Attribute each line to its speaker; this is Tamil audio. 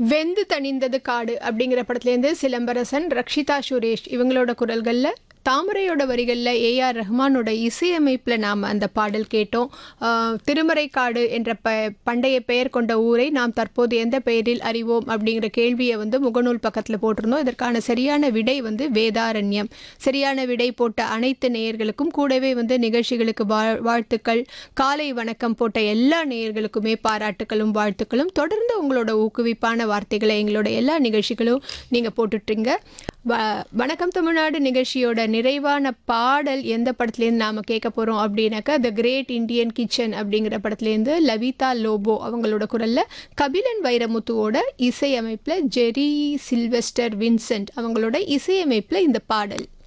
Speaker 1: வெந்து தணிந்தது காடு அப்படிங்கிற படத்துலேருந்து சிலம்பரசன் ரக்ஷிதா சுரேஷ் இவங்களோட குரல்களில் தாமரையோட வரிகளில் ஏஆர் ரஹ்மானோட இசையமைப்பில் நாம் அந்த பாடல் கேட்டோம் ஆஹ், திருமறைக்காடு என்ற ப பண்டைய பெயர் கொண்ட ஊரை நாம் தற்போது எந்த பெயரில் அறிவோம் அப்படிங்கிற கேள்வியை வந்து முகநூல் பக்கத்தில் போட்டிருந்தோம் இதற்கான சரியான விடை வந்து வேதாரண்யம் சரியான விடை போட்ட அனைத்து நேயர்களுக்கும் கூடவே வந்து நிகழ்ச்சிகளுக்கு வா- வாழ்த்துக்கள் காலை வணக்கம் போட்ட எல்லா நேயர்களுக்குமே பாராட்டுகளும் வாழ்த்துக்களும் தொடர்ந்து உங்களோட ஊக்குவிப்பான வார்த்தைகளை எங்களோட எல்லா நிகழ்ச்சிகளும் நீங்கள் போட்டுட்ருங்க வ வணக்கம் தமிழ்நாடு நிகழ்ச்சியோட நிறைவான பாடல் எந்த படத்துலேருந்து நாம் கேட்க போகிறோம் அப்படின்னாக்கா த கிரேட் இந்தியன் கிச்சன் அப்படிங்கிற படத்துலேருந்து லவிதா லோபோ அவங்களோட குரலில் கபிலன் வைரமுத்துவோட இசையமைப்பில் ஜெரி சில்வெஸ்டர் வின்சென்ட் அவங்களோட இசையமைப்பில் இந்த பாடல்